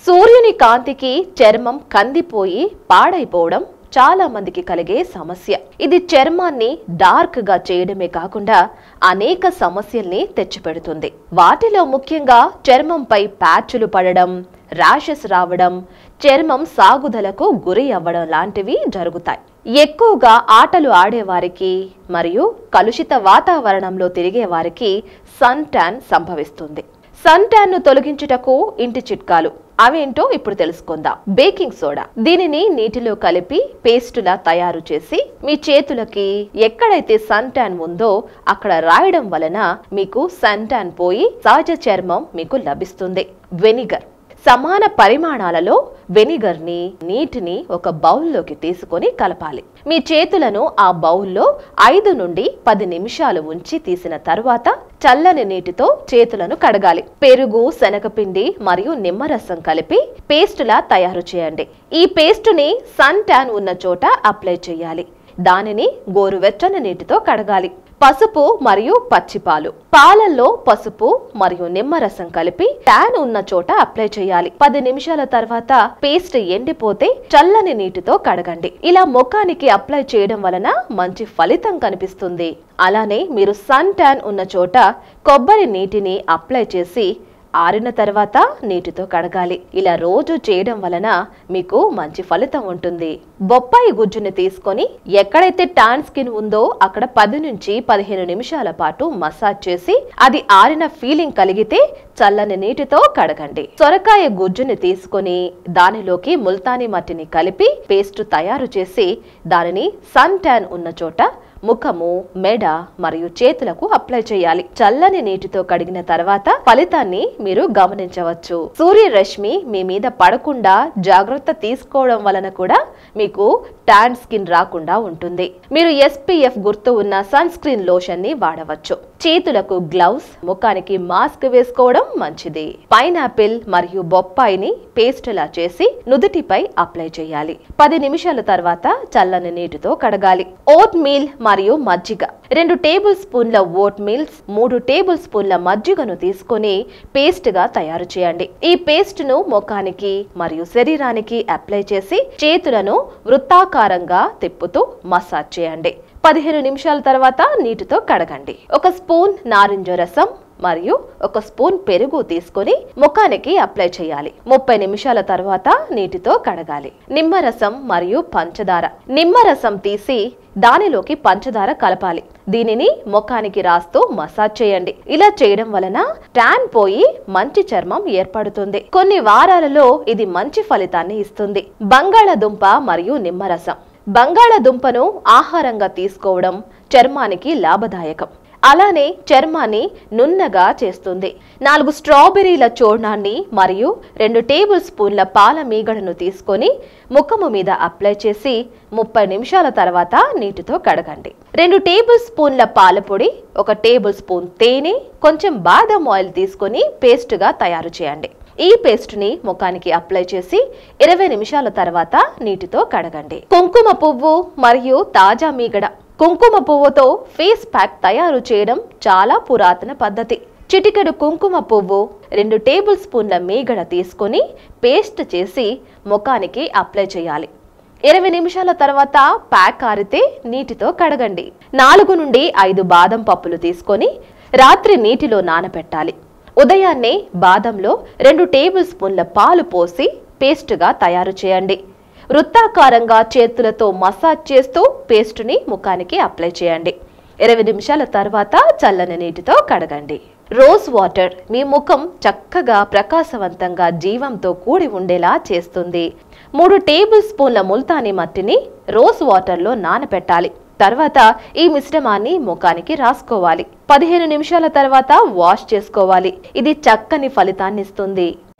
సూర్యుని కాంతికి చర్మం కందిపోయి పాడైపోవడం చాలా మందికి కలిగే సమస్య ఇది చర్మాన్ని డార్క్ గా చేయడమే కాకుండా అనేక సమస్యల్ని తెచ్చిపెడుతుంది వాటిలో ముఖ్యంగా చర్మంపై ప్యాచులు పడడం ర్యాషెస్ రావడం చర్మం సాగుదలకు గురి అవ్వడం లాంటివి జరుగుతాయి ఎక్కువగా ఆటలు ఆడేవారికి మరియు కలుషిత వాతావరణంలో తిరిగే వారికి సన్ ట్యాన్ సంభవిస్తుంది సన్ ట్యాన్ ను తొలగించుటకు ఇంటి చిట్కాలు అవేంటో ఇప్పుడు తెలుసుకుందాం బేకింగ్ సోడా దీనిని నీటిలో కలిపి పేస్టులా తయారు చేసి మీ చేతులకి ఎక్కడైతే సన్ ట్యాన్ ఉందో అక్కడ రాయడం వలన మీకు సన్ ట్యాన్ పోయి సహజ చర్మం మీకు లభిస్తుంది వెనిగర్ సమాన పరిమాణాలలో వెనిగర్ ని నీటిని ఒక బౌల్లోకి తీసుకొని కలపాలి మీ చేతులను ఆ బౌల్లో ఐదు నుండి పది నిమిషాలు ఉంచి తీసిన తరువాత చల్లని నీటితో చేతులను కడగాలి పెరుగు శనగపిండి మరియు నిమ్మరసం కలిపి పేస్టులా తయారు చేయండి ఈ పేస్టుని సన్ ట్యాన్ ఉన్న చోట అప్లై చేయాలి దానిని గోరువెచ్చని నీటితో కడగాలి పసుపు మరియు పచ్చిపాలు పాలల్లో పసుపు మరియు నిమ్మరసం కలిపి ట్యాన్ ఉన్న చోట అప్లై చేయాలి పది నిమిషాల తర్వాత పేస్ట్ ఎండిపోతే చల్లని నీటితో కడగండి ఇలా ముఖానికి అప్లై చేయడం వలన మంచి ఫలితం కనిపిస్తుంది అలానే మీరు సన్ ట్యాన్ ఉన్న చోట కొబ్బరి నీటిని అప్లై చేసి ఆరిన తర్వాత నీటితో కడగాలి ఇలా రోజు చేయడం వలన మీకు మంచి ఫలితం ఉంటుంది బొప్పాయి గుజ్జుని తీసుకొని ఎక్కడైతే టాన్ స్కిన్ ఉందో అక్కడ పది నుంచి పదిహేను నిమిషాల పాటు మసాజ్ చేసి అది ఆరిన ఫీలింగ్ కలిగితే చల్లని నీటితో కడగండి సొరకాయ గుజ్జుని తీసుకొని దానిలోకి ముల్తానీ మట్టిని కలిపి పేస్ట్ తయారు చేసి దానిని సన్ ట్యాన్ ఉన్న చోట ముఖము మెడ మరియు చేతులకు అప్లై చేయాలి చల్లని నీటితో కడిగిన తర్వాత ఫలితాన్ని మీరు గమనించవచ్చు సూర్యరశ్మి మీ మీద పడకుండా జాగ్రత్త తీసుకోవడం వలన కూడా మీకు టాన్ స్కిన్ రాకుండా ఉంటుంది మీరు ఎస్పీఎఫ్ గుర్తు ఉన్న సన్ స్క్రీన్ లోషన్ ని వాడవచ్చు చేతులకు గ్లౌస్ ముఖానికి మాస్క్ వేసుకోవడం మంచిది పైనాపిల్ మరియు బొప్పాయిని పేస్ట్ లా చేసి నుదుటిపై అప్లై చేయాలి పది నిమిషాల తర్వాత చల్లని నీటితో కడగాలి ఓట్ మీల్ మరియు మజ్జిగ రెండు టేబుల్ స్పూన్ల ఓట్ మీల్స్ మూడు టేబుల్ స్పూన్ల మజ్జిగను తీసుకొని పేస్ట్ గా తయారు చేయండి ఈ పేస్ట్ ను ముఖానికి మరియు శరీరానికి అప్లై చేసి చేతులను వృత్తాకారంగా తిప్పుతూ మసాజ్ చేయండి పదిహేను నిమిషాల తర్వాత నీటితో కడగండి ఒక స్పూన్ నారింజ రసం మరియు ఒక స్పూన్ పెరుగు తీసుకొని ముఖానికి అప్లై చేయాలి ముప్పై నిమిషాల తర్వాత నీటితో కడగాలి నిమ్మరసం మరియు పంచదార నిమ్మరసం తీసి దానిలోకి పంచదార కలపాలి దీనిని ముఖానికి రాస్తూ మసాజ్ చేయండి ఇలా చేయడం వలన ట్యాన్ పోయి మంచి చర్మం ఏర్పడుతుంది కొన్ని వారాలలో ఇది మంచి ఫలితాన్ని ఇస్తుంది బంగాళదుంప మరియు నిమ్మరసం బంగాళదుంపను ఆహారంగా తీసుకోవడం చర్మానికి లాభదాయకం అలానే చర్మాన్ని నున్నగా చేస్తుంది నాలుగు స్ట్రాబెర్రీల చూర్ణాన్ని మరియు రెండు టేబుల్ స్పూన్ల పాల మీగడను తీసుకొని ముఖము మీద అప్లై చేసి ముప్పై నిమిషాల తర్వాత నీటితో కడగండి రెండు టేబుల్ స్పూన్ల పాల పొడి ఒక టేబుల్ స్పూన్ తేనె కొంచెం బాదం ఆయిల్ తీసుకొని పేస్ట్గా తయారు చేయండి ఈ పేస్ట్ ని ముఖానికి అప్లై చేసి ఇరవై నిమిషాల తర్వాత నీటితో కడగండి కుంకుమ పువ్వు మరియు తాజా మీగడ కుంకుమ పువ్వుతో ఫేస్ ప్యాక్ తయారు చేయడం చాలా పురాతన పద్ధతి చిటికెడు కుంకుమ పువ్వు రెండు టేబుల్ స్పూన్ల మీగడ తీసుకొని పేస్ట్ చేసి ముఖానికి అప్లై చేయాలి ఇరవై నిమిషాల తర్వాత ప్యాక్ ఆరితే నీటితో కడగండి నాలుగు నుండి ఐదు బాదం పప్పులు తీసుకొని రాత్రి నీటిలో నానబెట్టాలి ఉదయాన్నే బాదంలో రెండు టేబుల్ స్పూన్ల పాలు పోసి పేస్టుగా తయారు చేయండి వృత్తాకారంగా చేతులతో మసాజ్ చేస్తూ పేస్టుని ముఖానికి అప్లై చేయండి ఇరవై నిమిషాల తర్వాత చల్లని నీటితో కడగండి రోజ్ వాటర్ మీ ముఖం చక్కగా ప్రకాశవంతంగా జీవంతో కూడి ఉండేలా చేస్తుంది మూడు టేబుల్ స్పూన్ల ముల్తానీ మట్టిని రోజ్ వాటర్లో నానబెట్టాలి తర్వాత ఈ మిశ్రమాన్ని ముఖానికి రాసుకోవాలి పదిహేను నిమిషాల తర్వాత వాష్ చేసుకోవాలి ఇది చక్కని ఫలితాన్ని ఇస్తుంది